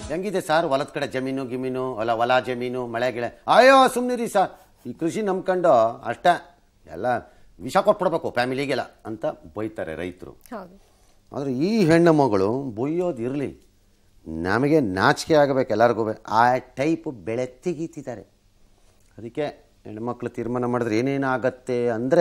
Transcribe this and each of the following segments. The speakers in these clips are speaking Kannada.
ಹೆಂಗಿದೆ ಸರ್ ಹೊಲದ ಕಡೆ ಜಮೀನು ಗಿಮೀನು ಹೊಲ ಹೊಲ ಜಮೀನು ಮಳೆ ಗಿಳೆ ಅಯ್ಯೋ ಸುಮ್ಮನಿರಿ ಸರ್ ಈ ಕೃಷಿ ನಂಬ್ಕೊಂಡು ಅಷ್ಟೇ ಎಲ್ಲ ವಿಷ ಕೊಟ್ಬಿಡ್ಬೇಕು ಫ್ಯಾಮಿಲಿಗೆಲ್ಲ ಅಂತ ಬೈತಾರೆ ರೈತರು ಹೌದು ಆದರೆ ಈ ಹೆಣ್ಣು ಮಗಳು ಬೊಯ್ಯೋದು ಇರಲಿ ನಮಗೆ ನಾಚಿಕೆ ಆಗಬೇಕು ಎಲ್ಲರಿಗೂ ಆ ಟೈಪ್ ಬೆಳೆ ತೆಗೀತಿದ್ದಾರೆ ಅದಕ್ಕೆ ಹೆಣ್ಮಕ್ಳು ತೀರ್ಮಾನ ಮಾಡಿದ್ರೆ ಏನೇನು ಆಗತ್ತೆ ಅಂದರೆ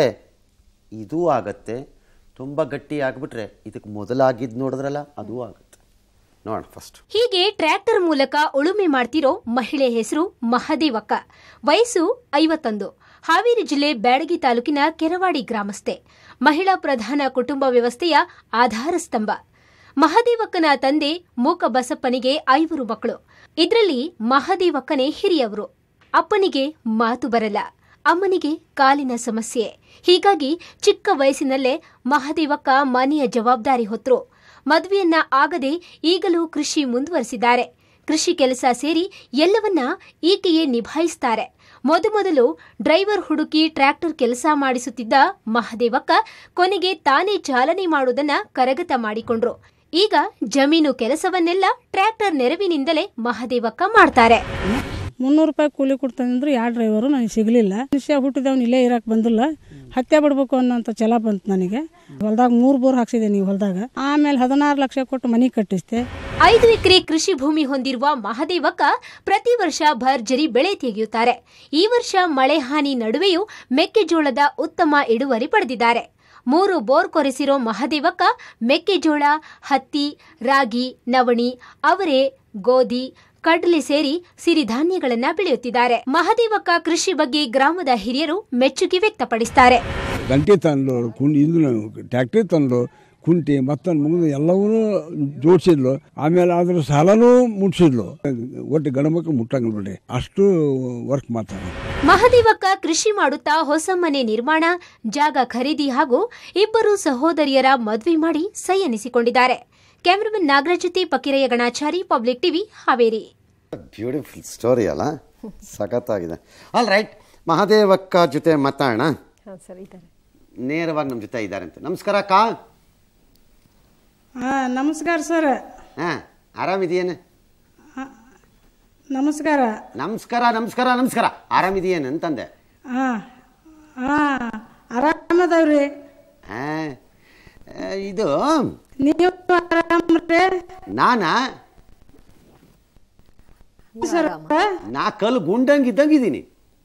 ಇದೂ ಆಗತ್ತೆ ತುಂಬ ಗಟ್ಟಿ ಆಗಿಬಿಟ್ರೆ ಇದಕ್ಕೆ ಮೊದಲಾಗಿದ್ದು ನೋಡಿದ್ರಲ್ಲ ಅದೂ ಆಗುತ್ತೆ ನೋಡೋಣ ಫಸ್ಟ್ ಹೀಗೆ ಟ್ರ್ಯಾಕ್ಟರ್ ಮೂಲಕ ಉಳುಮೆ ಮಾಡ್ತಿರೋ ಮಹಿಳೆ ಹೆಸರು ಮಹದೇವಕ್ಕ ವಯಸ್ಸು ಐವತ್ತೊಂದು ಹಾವೇರಿ ಜಿಲ್ಲೆ ಬ್ಯಾಡಗಿ ತಾಲೂಕಿನ ಕೆರವಾಡಿ ಗ್ರಾಮಸ್ಥೆ ಮಹಿಳಾ ಪ್ರಧಾನ ಕುಟುಂಬ ವ್ಯವಸ್ಥೆಯ ಆಧಾರ ಸ್ತಂಭ ಮಹದೇವಕ್ಕನ ತಂದೆ ಮೂಕ ಬಸಪ್ಪನಿಗೆ ಐವರು ಮಕ್ಕಳು ಇದರಲ್ಲಿ ಮಹದೇವಕ್ಕನೇ ಹಿರಿಯವರು ಅಪ್ಪನಿಗೆ ಮಾತು ಬರಲ್ಲ ಅಮ್ಮನಿಗೆ ಕಾಲಿನ ಸಮಸ್ಯೆ ಹೀಗಾಗಿ ಚಿಕ್ಕ ವಯಸ್ಸಿನಲ್ಲೇ ಮಹದೇವಕ್ಕ ಮನೆಯ ಜವಾಬ್ದಾರಿ ಹೊತ್ತರು ಮದುವೆಯನ್ನ ಆಗದೆ ಈಗಲೂ ಕೃಷಿ ಮುಂದುವರೆಸಿದ್ದಾರೆ ಕೃಷಿ ಕೆಲಸ ಸೇರಿ ಎಲ್ಲವನ್ನ ಈಕೆಯೇ ನಿಭಾಯಿಸ್ತಾರೆ ಮೊದಮೊದಲು ಡ್ರೈವರ್ ಹುಡುಕಿ ಟ್ರ್ಯಾಕ್ಟರ್ ಕೆಲಸ ಮಾಡಿಸುತ್ತಿದ್ದ ಮಹದೇವಕ್ಕ ಕೊನೆಗೆ ತಾನೇ ಚಾಲನೆ ಮಾಡುವುದನ್ನ ಕರಗತ ಮಾಡಿಕೊಂಡ್ರು ಈಗ ಜಮೀನು ಕೆಲಸವನ್ನೆಲ್ಲ ಟ್ರ್ಯಾಕ್ಟರ್ ನೆರವಿನಿಂದಲೇ ಮಹದೇವಕ್ಕ ಮಾಡ್ತಾರೆ ಮುನ್ನೂರು ರೂಪಾಯಿ ಕೂಲಿ ಕೊಡ್ತಾನಂದ್ರೆ ಯಾವ ಡ್ರೈವರು ನನಗೆ ಸಿಗಲಿಲ್ಲ ಮನುಷ್ಯ ಹುಟ್ಟಿದವ್ನು ಇಲ್ಲೇ ಇರಕ್ಕೆ ಬಂದಿಲ್ಲ ಹತ್ಯೆ ಬಿಡ್ಬೇಕು ಅನ್ನೋಂಥ ಛಲ ಬಂತು ನನಗೆ ಹೊಲ್ದಾಗ ಮೂರು ಬೋರ್ ಹಾಕ್ಸಿದೆ ನೀವು ಹೊಲ್ದಾಗ ಆಮೇಲೆ ಹದಿನಾರು ಲಕ್ಷ ಕೊಟ್ಟು ಮನೆ ಕಟ್ಟಿಸ್ದೆ ಐದು ಎಕರೆ ಕೃಷಿ ಭೂಮಿ ಹೊಂದಿರುವ ಮಹದೇವಕ್ಕ ಪ್ರತಿ ವರ್ಷ ಭರ್ಜರಿ ಬೆಳೆ ತೆಗೆಯುತ್ತಾರೆ ಈ ವರ್ಷ ಮಳೆ ಹಾನಿ ನಡುವೆಯೂ ಮೆಕ್ಕೆಜೋಳದ ಉತ್ತಮ ಇಳುವರಿ ಪಡೆದಿದ್ದಾರೆ ಮೂರು ಬೋರ್ ಕೊರೆಸಿರೋ ಮಹದೇವಕ್ಕ ಮೆಕ್ಕೆಜೋಳ ಹತ್ತಿ ರಾಗಿ ನವಣಿ ಅವರೆ ಗೋಧಿ ಕಡಲೆ ಸೇರಿ ಸಿರಿಧಾನ್ಯಗಳನ್ನ ಬೆಳೆಯುತ್ತಿದ್ದಾರೆ ಮಹದೇವಕ್ಕ ಕೃಷಿ ಬಗ್ಗೆ ಗ್ರಾಮದ ಹಿರಿಯರು ಮೆಚ್ಚುಗೆ ವ್ಯಕ್ತಪಡಿಸುತ್ತಾರೆ ಗಂಟೆ ತಂದು ಕುಂಡಿ ಇದು ಟ್ಯಾಕ್ಟ್ರಿ ತಂದು ಕುಂಟಿ ಮತ್ತೊಂದು ಮುಗಿದು ಎಲ್ಲವೂ ಜೋಡಿಸಿದ್ಲು ಆಮೇಲೆ ಅದ್ರ ಸಾಲನೂ ಮುಟ್ಸಿದ್ಲು ಒಟ್ಟು ಗಂಡು ಮಕ್ಕಳು ಮುಟ್ಟಂಗಿಲ್ಲ ಬಿಡ್ರಿ ಅಷ್ಟು ವರ್ಕ್ ಮಾಡ್ತಾರೆ ಮಹದೇವಕ್ಕ ಕೃಷಿ ಮಾಡುತ್ತಾ ಹೊಸ ಮನೆ ನಿರ್ಮಾಣ ಜಾಗ ಖರೀದಿ ಹಾಗೂ ಇಬ್ಬರು ಸಹೋದರಿಯರ ಮದುವೆ ಮಾಡಿ ಸೈ ಎನಿಸಿಕೊಂಡಿದ್ದಾರೆ ಕ್ಯಾಮರಾಮನ್ ನಾಗರಾಜ್ ಜೊತೆ Pakirayya Ganachari public TV Haveri beautiful story ಅಲ್ಲ ಸಖತ್ತಾಗಿದೆ ಆಲ್ ರೈಟ್ ಮಹಾದೇವಕ್ಕ ಜೊತೆ ಮಾತಾಡೋಣ ನೇರವಾಗಿ ನಮ್ಮ ಜೊತೆ ಇದ್ದಾರೆ ಅಂತ ನಮಸ್ಕಾರ ಅಕ್ಕ ಹಾಂ ನಮಸ್ಕಾರ ಸರ್ ಹಾಂ ಆರಾಮಿದೆಯೇನು ನಮಸ್ಕಾರ ನಮಸ್ಕಾರ ನಮಸ್ಕಾರ ನಮಸ್ಕಾರ ಆರಾಮಿದೆಯೇನು ಅಂತಂದೆ ಹಾಂ ಹಾಂ ಆರಾಮದವ್ರಿ ಹಾಂ ಇದು ನೀವು ಆರಾಮ್ರಿ ನಾನಾ ಸರ್ ನಾ ಕಲ್ಲು ಗುಂಡಂಗೆ ಇದ್ದಂಗಿದ್ದೀನಿ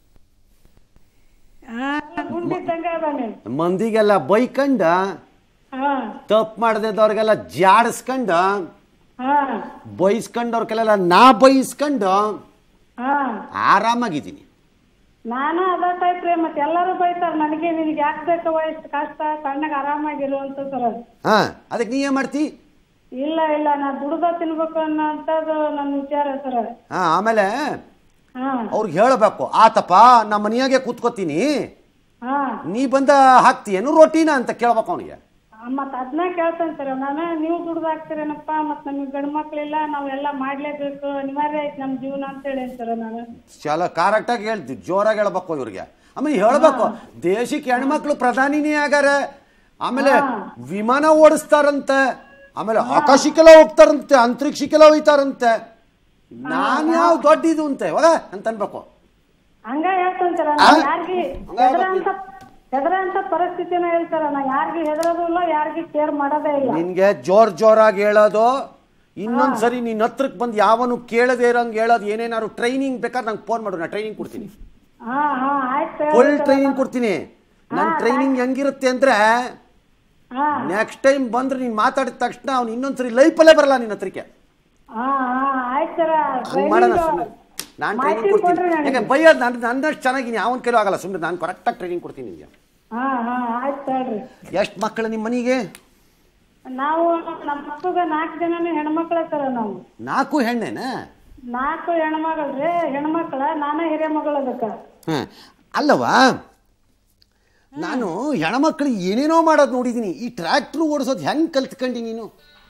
ಹಾಂ ಗುಂಡಿದ್ದಂಗೆ ಅದಾನೆ ಮಂದಿಗೆಲ್ಲ ಬೈಕಂಡ ಹಾಂ ತಪ್ಪು ಮಾಡದಿದ್ದವ್ರಿಗೆಲ್ಲ ಜಾಡಿಸ್ಕೊಂಡು ಹಾಂ ಬೈಸ್ಕೊಂಡವ್ರಿಗೆಲ್ಲ ನಾ ಬೈಸ್ಕೊಂಡು ಹಾಂ ಆರಾಮಾಗಿದ್ದೀನಿ ನಾನು ಅದ ಟೈಪ್ ರೀ ಮತ್ತೆ ಎಲ್ಲರೂ ಬೈತಾರ ನನಗೆ ನಿನಗೆ ಯಾಕೆ ಬೇಕವ ಇಷ್ಟು ಕಷ್ಟ ಸಣ್ಣಗೆ ಆರಾಮಾಗಿರು ಅಂತ ಸರ್ ಹಾಂ ಅದಕ್ಕೆ ನೀ ಏನು ಮಾಡ್ತಿ ಇಲ್ಲ ಇಲ್ಲ ನಾ ದುಡ್ದ ತಿನ್ಬೇಕು ಅನ್ನೋಂಥದ್ದು ನನ್ನ ವಿಚಾರ ಸರ್ ಹಾಂ ಆಮೇಲೆ ಹಾಂ ಅವ್ರಿಗೆ ಹೇಳಬೇಕು ಆತಪ್ಪ ನಮ್ಮ ಮನೆಯಾಗೆ ಕೂತ್ಕೋತೀನಿ ಹಾಂ ನೀ ಬಂದ ಹಾಕ್ತೀಯೇನು ರೋಟಿನ ಅಂತ ಕೇಳ್ಬೇಕು ಅವನಿಗೆ ಮತ್ತೆ ಅದನ್ನ ಕೇಳ್ತೇನೆ ಸರ್ ನಾನು ನೀವು ದುಡ್ದು ಹಾಕ್ತೀರೇನಪ್ಪ ಮತ್ತೆ ನಮಗೆ ಗಂಡು ಮಕ್ಳಿಲ್ಲ ನಾವೆಲ್ಲ ಮಾಡ್ಲೇಬೇಕು ಅನಿವಾರ್ಯ ಐತಿ ನಮ್ಮ ಜೀವನ ಅಂತ ಹೇಳಿ ಸರ್ ನಾನು ಚಲ ಕರೆಕ್ಟಾಗಿ ಹೇಳ್ತಿ ಜೋರಾಗಿ ಹೇಳ್ಬೇಕು ಇವ್ರಿಗೆ ಆಮೇಲೆ ಹೇಳ್ಬೇಕು ದೇಶಕ್ಕೆ ಹೆಣ್ಮಕ್ಳು ಪ್ರಧಾನಿನೇ ಆಗ್ಯಾರ ಆಮೇಲೆ ವಿಮಾನ ಓಡಿಸ್ತಾರಂತೆ ಆಮೇಲೆ ಆಕಾಶಕ್ಕೆಲ್ಲ ಹೋಗ್ತಾರಂತೆ ಅಂತರಿಕ್ಷಕ್ಕೆಲ್ಲ ಹೋಯ್ತಾರಂತೆ ನಾನು ಯಾವ ದೊಡ್ಡ ಇದು ಅಂತೆ ಹೋಗ ಅಂತ ಅನ್ಬೇಕು ಹಂಗ ಹೇಳ್ತೇನೆ ಸರ್ ಆ? ಯಾರಿಗೆ ಹಂಗ ಹೆದರ ಅಂತ ಹೆದರ ಅಂತ ಪರಿಸ್ಥಿತಿನ ಹೇಳ್ತಾರ ನಾ ಯಾರಿಗೆ ಹೆದರೋದು ಇಲ್ಲ ಯಾರಿಗೆ ಕೇರ್ ಮಾಡೋದೇ ಇಲ್ಲ ನಿನ್ಗೆ ಜೋರ್ ಜೋರಾಗಿ ಹೇಳೋದು ಇನ್ನೊಂದ್ಸರಿ ನಿನ್ನ ಹತ್ರಕ್ಕೆ ಬಂದು ಯಾವನು ಕೇಳದೇ ಇರೋಂಗೆ ಹೇಳೋದು ಏನೇನಾದ್ರು ಟ್ರೈನಿಂಗ್ ಬೇಕಾದ್ರೆ ನಂಗೆ ಫೋನ್ ಮಾಡು ನಾನು ಟ್ರೈನಿಂಗ್ ಕೊಡ್ತೀನಿ ಹಾ ಹಾ ಆಯ್ತು ಫುಲ್ ಟ್ರೈನಿಂಗ್ ಕೊಡ್ತೀನಿ ನನ್ನ ಟ್ರೈನಿಂಗ್ ಹೆಂಗಿರುತ್ತೆ ಅಂದ್ರೆ ಹಾ ನೆಕ್ಸ್ಟ್ ಟೈಮ್ ಬಂದ್ರೆ ನೀನು ಮಾತಾಡಿದ ತಕ್ಷಣ ಅವ್ನು ಇನ್ನೊಂದ್ಸರಿ ಲೈಫಲ್ಲೇ ಬರಲ್ಲ ನಿನ್ನ ಹತ್ರಕ್ಕೆ ಹಾ ಹಾ ಆಯ್ತು ಸರ್ ಹಂಗೆ ಮಾಡೋಣ ಸುಮ್ಮನೆ ನಾನು ಟ್ರೈನಿಂಗ್ ಕೊಡ್ತೀನಿ ಯಾಕೆ ಬೈಯೋದು ನಾನು ನನ್ನಷ್ಟು ಚೆನ್ನಾಗಿ ಅವನ ಕೈಲೂ ಆಗಲ್ಲ ಸುಮ್ಮನೆ ನಾನು ಕರೆಕ್ಟಾಗಿ ಟ್ರೈನಿಂಗ್ ಕೊಡ್ತೀನಿ ನಿಮಗೆ ಹಾ ಹಾ ಆಯ್ತು ಹೇಳ್ರಿ ಎಷ್ಟು ಮಕ್ಕಳು ನಿಮ್ಮ ಮನೆಗೆ ನಾವು ನಮ್ಮ ಮಕ್ಕಳ ನಾಲ್ಕು ಜನನು ಹೆಣ್ಮಕ್ಳ ಸರ್ ನಾವು ನಾಲ್ಕು ಹೆಣ್ಣೇನಾ ನಾಲ್ಕು ಹೆಣ್ಮಗಳ್ರಿ ಹೆಣ್ಮಕ್ಳ ನಾನೇ ಹಿರಿಯ ಮಗಳು ಅದಕ್ಕ ಹಾಂ ಅಲ್ಲವಾ ನಾನು ಹೆಣ್ಮಕ್ಳು ಏನೇನೋ ಮಾಡೋದು ನೋಡಿದ್ದೀನಿ ಈ ಟ್ರ್ಯಾಕ್ಟ್ರು ಓಡಿಸೋದು ಹೆಂಗೆ ಕಲ್ತ್ಕೊಂಡಿ ನೀನು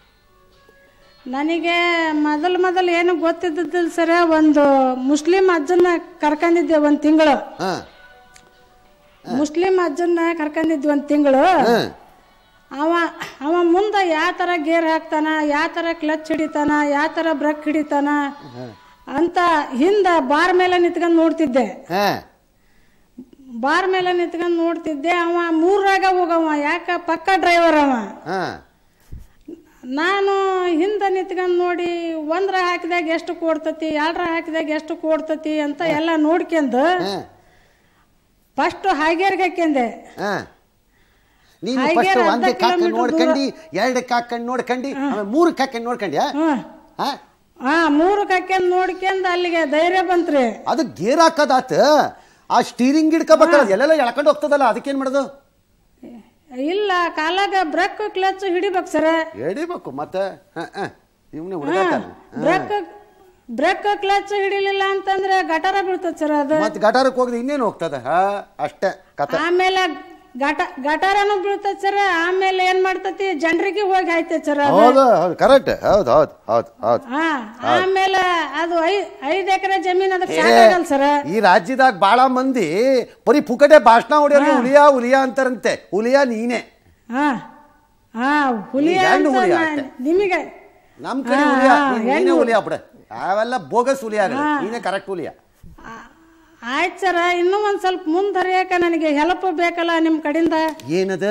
ನನಗೆ ಮೊದಲು ಮೊದಲು ಏನು ಗೊತ್ತಿದ್ದಿಲ್ಲ ಸರ ಒಂದು ಮುಸ್ಲಿಂ ಅಜ್ಜನ್ನ ಕರ್ಕೊಂಡಿದ್ದೆ ಒಂದು ತಿಂಗಳು ಹಾಂ ಮುಸ್ಲಿಂ ಅಜ್ಜನ್ನ ಕರ್ಕೊಂಡಿದ್ವಿ ಒಂದು ತಿಂಗಳು ಹಾಂ ಅವ ಅವ ಮುಂದೆ ಯಾವ ಥರ ಗೇರ್ ಹಾಕ್ತಾನ ಯಾವ ಥರ ಕ್ಲಚ್ ಹಿಡಿತಾನ ಯಾವ ಥರ ಬ್ರೇಕ್ ಹಿಡಿತಾನ ಅಂತ ಹಿಂದೆ ಬಾರ್ ಮೇಲೆ ನಿಂತ್ಕೊಂಡು ನೋಡ್ತಿದ್ದೆ ಹಾ ಬಾರ್ ಮೇಲೆ ನಿಂತ್ಕೊಂಡು ನೋಡ್ತಿದ್ದೆ ಅವ ಮೂರಾಗ ಹೋಗವ ಯಾಕ ಪಕ್ಕ ಡ್ರೈವರ್ ಅವ ಹಾ ನಾನು ಹಿಂದೆ ನಿಂತ್ಕೊಂಡು ನೋಡಿ ಒಂದ್ರ ಹಾಕಿದಾಗ ಎಷ್ಟು ಕೊಡ್ತತಿ ಎರಡ್ರ ಹಾಕಿದಾಗ ಎಷ್ಟು ಕೊಡ್ತತಿ ಅಂತ ಎಲ್ಲ ನೋಡ್ಕೊಂಡು ಹಾ ಫಸ್ಟ್ ಹಾಗೇರ್ಗೆ ಹಾಕ್ಯಂದೆ ಹಾ ನೀನು ಹಾಗೆ ಫಸ್ಟ್ ಅರ್ಧ ಒಂದಕ್ಕೆ ಹಾಕೊಂಡು ಕಿಲೋಮೀಟರ್ ನೋಡ್ಕಂಡು ಎರಡಕ್ಕೆ ಹಾಕೊಂಡು ನೋಡ್ಕಂಡು ಆಮೇಲೆ ಮೂರಕ್ಕೆ ಹಾಕೊಂಡು ನೋಡ್ಕೊಂಡ್ಯಾ ಹ್ಞೂ ಹಾ ಹಾ ಮೂರಕ್ಕೆ ಹಾಕ್ಯಂದು ನೋಡ್ಕೊಂಡು ಅಲ್ಲಿಗೆ ಧೈರ್ಯ ಬಂತ್ರಿ ಅದು ಗೇರ್ ಹಾಕೋದಾತ ಆ ಸ್ಟೀರಿಂಗ್ ಹಿಡ್ಕೋಬೇಕಲ್ಲ ಎಲ್ಲೆಲ್ಲ ಎಳ್ಕೊಂಡು ಹೋಗ್ತದಲ್ಲ ಅದಕ್ಕೇನ್ ಮಾಡೋದು ಇಲ್ಲ ಕಾಲಾಗ ಬ್ರೇಕ್ ಕ್ಲಚ್ ಹಿಡಿಬೇಕು ಸರ ಹಿಡಿಬೇಕು ಮತ್ತೆ ಇವನೇ ಹುಡುಗಾಟ ಬ್ರೇಕ್ ಬ್ರೇಕ್ ಕ್ಲಚ್ ಹಿಡಿಲಿಲ್ಲ ಅಂತಂದ್ರೆ ಗಟಾರ ಬೀಳ್ತದ ಸರ್ ಅದು ಮತ್ತೆ ಗಟಾರಕ್ಕೆ ಹೋಗದೆ ಇನ್ನೇನು ಹೋಗ್ತದ ಹಾ ಅಷ್ಟೇ ಕತೆ ಆಮೇಲೆ ಗಟ ಗಟಾರನು ಬೀಳ್ತದ ಸರ್ ಆಮೇಲೆ ಏನ್ ಮಾಡ್ತತಿ ಜನರಿಗೆ ಹೋಗಿ ಆಯ್ತದ ಸರ್ ಅದು ಹೌದು ಹೌದು ಕರೆಕ್ಟ್ ಹೌದು ಹೌದು ಹೌದು ಹೌದು ಹಾ ಆಮೇಲೆ ಅದು ಐ ಐದ್ ಎಕರೆ ಜಮೀನ್ ಅದಕ್ಕೆ ಸಾಕಾಗಲ್ಲ ಸರ್ ಈ ರಾಜ್ಯದಾಗ ಬಾಳ ಮಂದಿ ಬರೀ ಪುಕಟೆ ಭಾಷಣ ಹೊಡಿಯೋರು ಹುಲಿಯಾ ಹುಲಿಯಾ ಅಂತಾರಂತೆ ಹುಲಿಯಾ ನೀನೇ ಹಾ ಹಾ ಹುಲಿ ಈ ಹೆಣ್ಣು ಅಂತ ಹುಲಿ ನಾ- ಅಷ್ಟೇ. ನಿಮಗೆ ನಮ್ ಕಡೆ ಹಾ, ಹುಲಿಯಾ ಹಾ, ನೀನ್- ನೀನೇ ಹೆಣ್ಣು- ಹುಲಿಯಾ ಬಿಡ ಅವೆಲ್ಲ ಬೋಗಸ್ ಹುಲಿ ಆಗಲ್ಲ ನೀನೇ ಕರೆಕ್ಟ್ ಹುಲಿಯಾ ಆ- ಆಯ್ತ್ ಸರ ಇನ್ನೂ ಒಂದ್ ಸ್ವಲ್ಪ ಮುಂದರಿಯಾಕ ನನಗೆ ಹೆಲ್ಪ್ ಬೇಕಲ್ಲ ನಿಮ್ ಕಡೆಯಿಂದ ಏನದ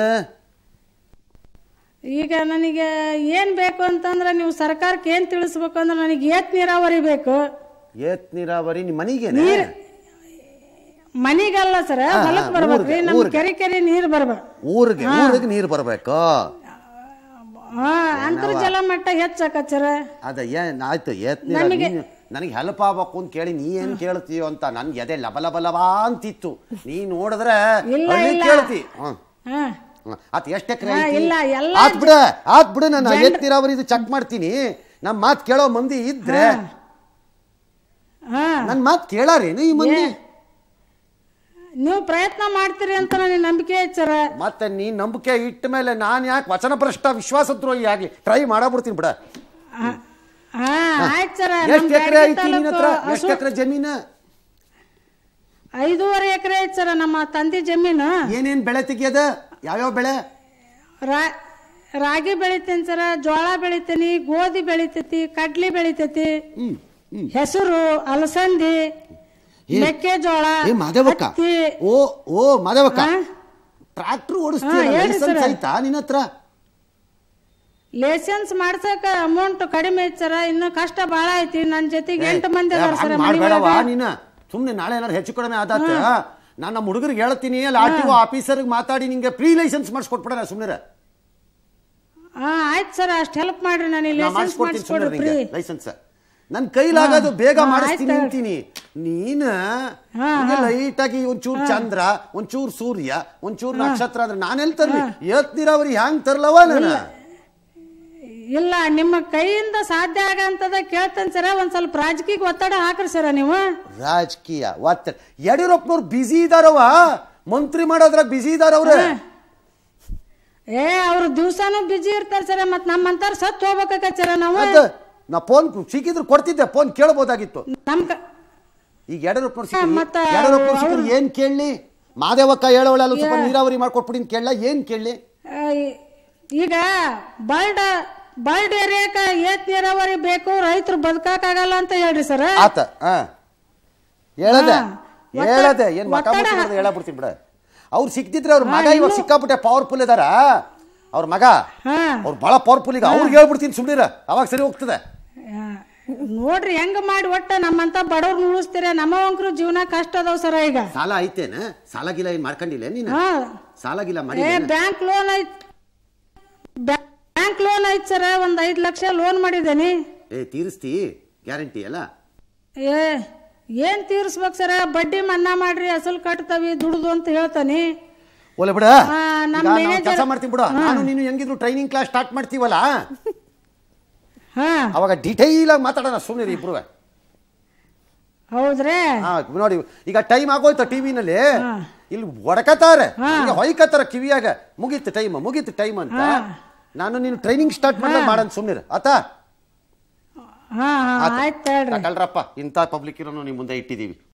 ಈಗ ನನಗೆ ಏನ್ ಬೇಕು ಅಂತಂದ್ರೆ ನೀವು ಸರ್ಕಾರಕ್ಕೆ ಏನ್ ತಿಳಿಸ್ಬೇಕು ಅಂದ್ರೆ ನನಗೆ ಏತ್ ನೀರಾವರಿ ಬೇಕು ಏತ್ ನೀರಾವರಿ ನಿಮ್ ಮನಿಗೇನೆ ಮನಿಗಲ್ಲ ಸರ ಹಾ, ಹೊಲಕ್ ಹಾ, ಬರ್ಬೇಕ್ರಿ ಊರ್ಗೆ, ನಮ್ ಊರ್ಗೆ. ಕೆರೆ ಕೆರೆ ನೀರ್ ಬರ್ಬೇಕು ಊರಿಗೆ ಊರಿಗೆ ನೀರು ಬರ್ಬೇಕು ಹಾ ಅಂತರ್ಜಲ ಮಟ್ಟ ಹೆಚ್ಚಾಕತ್ ಸರ ಅದ ಏನ್ ಆಯ್ತು ಏತ್ ನೀರ ನೀನು ನನಗೆ ಹೆಲ್ಪ್ ಆಗ್ಬೇಕು ಅಂತ ಕೇಳಿ ನೀ ಏನ್ ಕೇಳ್ತೀಯೋ ಅಂತ ನನ್ಗೆ ಎದೆ ಲಬ ಲಬ ಲಬ ಅಂತಿತ್ತು ನೀ ನೋಡಿದ್ರೆ ಇಲ್ಲ, ಹಳ್ಳಿ ಇಲ್ಲ. ಕೇಳ್ತಿ ಹ್ಮ್ ಹಾ ಹ್ಮ್. ಆತ್ ಎಷ್ಟ್ ಎಕರೆ ಹಾ, ಐತಿ ಇಲ್ಲ, ಎಲ್ಲ ಆತ್ ಬಿಡ ಆತ್ ಬಿಡು ನಾನು ಏತ್ ನೀರಾವರಿ ಇದು ಚೆಕ್ ಮಾಡ್ತೀನಿ ನಮ್ ಮಾತ್ ಕೇಳೋ ಮಂದಿ ಇದ್ರೆ ಹಾ ನನ್ ಮಾತ್ ಕೇಳಾರೇನು ಈ ಮಂದಿ ನೀವು ಪ್ರಯತ್ನ ಮಾಡ್ತೀರಿ ಅಂತ ನನಗೆ ನಂಬಿಕೆ ಐತ್ ಸರ ಮತ್ತೆ ನೀ ನಂಬಿಕೆ ಇಟ್ಟ ಮೇಲೆ ನಾನ್ ಯಾಕೆ ವಚನ ಭ್ರಷ್ಟ ವಿಶ್ವಾಸದ್ರೋಹಿ ಆಗ್ಲಿ ಟ್ರೈ ಮಾಡಬಿಡ್ತೀನಿ ಬಿಡ ಹಾ ಆಯ್ತ್ ಸರ ಎಷ್ಟ್ ಎಕರೆ ಐತಿ ನಿನ್ನ ಹತ್ರ ಎಷ್ಟ್ ಎಕರೆ ಜಮೀನ ಐದೂವರೆ ಎಕರೆ ಐತ್ ಸರ ನಮ್ಮ ತಂದೆ ಜಮೀನು ಏನೇನ್ ಬೆಳೆ ತೆಗಿಯದ ಯಾವ್ಯಾವ ಬೆಳೆ ರಾ- ರಾಗಿ ಬೆಳಿತೀನಿ ಸರ ಜೋಳ ಬೆಳಿತೀನಿ ಗೋಧಿ ಬೆಳಿತೈತಿ ಕಡ್ಲಿ ಬೆಳಿತೈತಿ ಹ್ಮ್ ಹ್ಮ್ ಹೆಸರು ಅಲಸಂದಿ ಮೆಕ್ಕೆಜೋಳ ಏ ಮಾದೇವಕ್ಕ ಹತ್ತಿ ಓ ಓ ಮಾದೇವಕ್ಕ ಹಾ? ಟ್ರಾಕ್ಟರ್ ಹಾ, ಓಡಿಸ್ತೀಯ ಹೇಳ್ರಿ ಲೈಸೆನ್ಸ್ ಸರ್. ಐತಾ ನಿನ್ನ ಹತ್ರ ಲೈಸೆನ್ಸ್ ಮಾಡ್ಸಕ ಅಮೌಂಟ್ ಕಡಿಮೆ ಐತಿ ಸರ ಇನ್ನು ಕಷ್ಟ ಬಾಳ ಐತಿ ನನ್ ಜೊತೆಗೆ ಎಂಟು ಮಂದಿ ಅದಾರ ಸರ ಮನಿ ಮಾಡಬೇಡವಾ ಒಳಗ ನೀನ ಸುಮ್ನೆ ನಾಳೆ ಏನಾರು ಹೆಚ್ಚು ಕಡಿಮೆ ಆದಾತ ನಾನು ನಮ್ಮ ಹುಡುಗರಿಗೆ ಹೇಳ್ತೀನಿ ಅಲ್ಲಿ ಆರ್ ಟಿ ಒ ಆಫೀಸರ್ಗೆ ಮಾತಾಡಿ ನಿಂಗೆ ಪ್ರೀ ಲೈಸೆನ್ಸ್ ಮಾಡಿಸ್ಕೊಟ್ಬಿಡ ಸುಮ್ಮನೆ ಹಾ ಆಯ್ತು ಸರ್ ಅಷ್ಟ್ ಹೆಲ್ಪ್ ಮಾಡ್ರಿ ನನಗೆ ನಾ ಲೈಸೆನ್ಸ್ ಮಾಡಿಸ್ಕೊಡ್ತೀನಿ ಸುಮ್ಮನೆ ಮಾಡಿಸ್ಕೊಡ್ರಿ ಫ್ರೀ ನಿಂಗೆ ಲೈಸೆನ್ಸ್ ನನ್ನ ಕೈಲಾಗೋದು ಬೇಗ ಹಾ, ಮಾಡಿಸ್ತೀನಿ ಆಯ್ತು. ಅಂತೀನಿ ನೀನು ಹಾ, ಲೈಟ್ ಆಗಿ ಒಂಚೂರು ಚಂದ್ರ ಒಂಚೂರು ಸೂರ್ಯ ಒಂಚೂರು ನಕ್ಷತ್ರ ಅಂದ್ರೆ ನಾನೆಲ್ಲಿ ತರ್ಲಿ ಏತ್ ನೀರಾವರಿ ಹ್ಯಾಂಗ್ ತರ್ಲವ ನಾನು ಇಲ್ಲ ನಿಮ್ಮ ಕೈಯಿಂದ ಸಾಧ್ಯ ಆಗಂತದ ಕೇಳ್ತೇನೆ ಸರ ಒಂದ್ ಸ್ವಲ್ಪ ರಾಜಕೀಯ ಒತ್ತಡ ಹಾಕ್ರಿ ಸರ ನೀವು ರಾಜಕೀಯ ಒತ್ತ ಯಡಿಯೂರಪ್ಪನವ್ರು ಬಿಸಿ ಇದಾರವ ಮಂತ್ರಿ ಮಾಡೋದ್ರಾಗ ಬಿಸಿ ಇದಾರ ಅವ್ರ ಏ ಅವ್ರು ದಿವ್ಸಾನು ಬಿಜಿ ಇರ್ತಾರ ಸರ ಮತ್ ನಮ್ಮಂತಾರ ಸತ್ ಹೋಗ್ಬೇಕಾಗತ್ ಸರ ನಾವು ಅದ ನಾ ಫೋನ್ ಸಿಕ್ಕಿದ್ರು ಕೊಡ್ತಿದ್ದೆ ಫೋನ್ ಕೇಳ್ಬೋದಾಗಿತ್ತು ನಮ್ ಕ ಈಗ ಯಡಿಯೂರಪ್ಪನವ್ರು ಹಾ, ಸಿಕ್ಕಿ ಮತ್ತ ಯಡಿಯೂರಪ್ಪನವ್ರು ಸಿಕ್ಕರು ಏನ್ ಕೇಳಲಿ ಮಾದೇವಕ್ಕ ಹೇಳೋಳಲ್ಲ ಸ್ವಲ್ಪ ನೀರಾವರಿ ಮಾಡ್ಕೊಟ್ಬಿಡಿ ಅಂತ ಕೇಳಲ್ಲ ಏನ್ ಕೇಳಲಿ ಆ, ಈ- ಈಗ ಬರ್ಡ್ ಬರ್ಡ್ ಏರಿಯಾಕ ಏತ್ ನೀರಾವರಿ ಬೇಕು ರೈತರು ಬದುಕಾಗಲ್ಲ ಅಂತ ಹೇಳ್ರಿ ಸರ ಆತ ಹಾ ಹೇಳದೆ ಹಾ. ಒತ್ತಡ- ಹೇಳದೆ ಏನ್ ಮಕ ಒತ್ತಡ ಮುಚ್ಚಿರೋದು ಹೇಳಬಿಡ್ತೀನಿ ಬಿಡ ಅವ್ರು ಸಿಕ್ತಿದ್ರೆ ಅವ್ರ ಮಗ ಇವಾಗ ಸಿಕ್ಕಾಪಟ್ಟೆ ಪವರ್ಫುಲ್ ಇದಾರ ಅವ್ರ ಮಗ ಹಾ ಅವ್ರು ಬಹಳ ಪವರ್ಫುಲ್ ಈಗ ಅವ್ರಿಗೆ ಹೇಳ್ಬಿಡ್ತೀನಿ ಸುಮ್ಮನಿರ ಅವಾಗ ಸರಿ ಹೋಗ್ತದೆ ಆ, ನೋಡ್ರಿ ಹೆಂಗ ಮಾಡಿ ಒಟ್ಟ ನಮ್ಮಂತ ಬಡವ್ರು ಉಳಿಸ್ತೀರ ನಮ್ಮವಂಕ್ರು ಜೀವನ ಕಷ್ಟ ಅದಾವ ಸರ ಈಗ ಸಾಲ ಐತೇನ ಸಾಲ ಗಿಲ ಏನ್ ಮಾಡ್ಕೊಂಡಿಲ್ಲ ನೀನು ಹಾ ಸಾಲ ಗಿಲ ಮಾಡಿ ಏ ಬ್ಯಾಂಕ್ ಲೋನ್ ಐತ್ ಬ್ಯಾಂಕ್ ಲೋನ್ ಐತ್ ಸರ ಒಂದ್ ಐದ್ ಲಕ್ಷ ಲೋನ್ ಮಾಡಿದ್ದೇನಿ ಏ ತೀರಿಸ್ತಿ ಗ್ಯಾರಂಟಿ ಅಲ್ಲ ಏ ಏನ್ ತೀರ್ಸ್ಬೇಕ್ ಸರ ಬಡ್ಡಿ ಮನ್ನಾ ಮಾಡ್ರಿ ಅಸಲ್ ಕಟ್ತವಿ ದುಡ್ದು ಅಂತ ಹೇಳ್ತಾನಿ ಒಲೆ ಬಿಡ ಆ, ನಮ್ manager- ಕೆಲಸ ಮಾಡ್ತೀನಿ ಬಿಡು ನಾನು ನೀನು ಹೆಂಗಿದ್ರು ಟ್ರೈನಿಂಗ್ ಕ್ಲಾಸ್ ಸ್ಟಾರ್ಟ್ ಮಾಡ್ತೀವಲ್ಲ ಹಾ ಅವಾಗ ಡಿಟೈಲ್ ಆಗಿ ಮಾತಾಡೋಣ ಸುಮ್ಮನೆ ಇಬ್ರು ಹೌದ್ರೇ ಹಾ ನೋಡಿ ಈಗ ಟೈಮ್ ಆಗೋಯ್ತು ಟಿವಿನಲ್ಲಿ ಇಲ್ಲಿ ಹೊಡಕತಾರೆ ಹಿಂಗೆ ಹೊಯ್ಕತ್ತಾರ ಕಿವಿಯಾಗ ಮುಗೀತು ಟೈಮ್ ಮುಗೀತು ಟೈಮ್ ಅಂತ ನಾನು ನೀನು ಟ್ರೈನಿಂಗ್ ಸ್ಟಾರ್ಟ್ ಮಾಡಿದ್ರೆ ಮಾಡನ್ ಸುಮ್ಮನೆ ಆತಾ ಹಾ ಹಾ ಆಯ್ತು ಹೇಳ್ರಿ ತಗೊಳ್ರಪ್ಪ ಇಂಥ ಪಬ್ಲಿಕ್ ಇರೋನು ನಿಮ್ಮ ಮುಂದೆ ಇಟ್ಟಿದ್ದೀವಿ